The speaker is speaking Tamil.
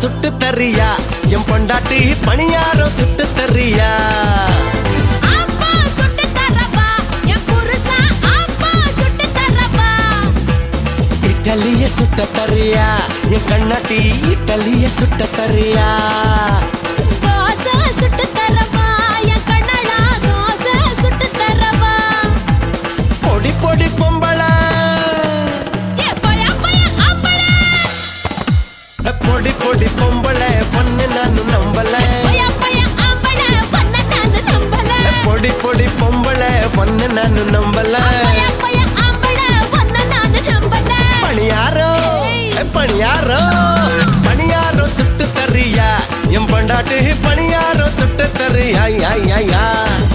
சுட்டு தரியா என் பொண்டாட்டி பணியாரம் சுட்டு தரியா அப்பா சுட்டு தரவா என் புருஷா அப்பா சுட்டு தரவா இட்டலிய சுட்ட தரியா என் கண்ணாட்டி இட்டலிய சுட்ட தரியா தோசை சுட்டு தரவா என் கண்ணடா தோசை சுட்டு தரவா பொடி பொடி பொம்பள ஏ போயா போயா ஆம்பளை பொடி பொடி பொம்பள பொண்ணு நானு நம்பல போயா போயா ஆம்பளை பண்ண நானு நம்பல பொடி பொடி பொம்பள பொண்ணு நானு நம்பல போயா போயா ஆம்பளை பண்ண நானு நம்பல பணியாரம் ஏய். பணியாரம் பணியாரம் சுட்டு தரியா என் பொண்டாட்டி பணியாரம் சுட்டு தரியா ஐயா ஐயா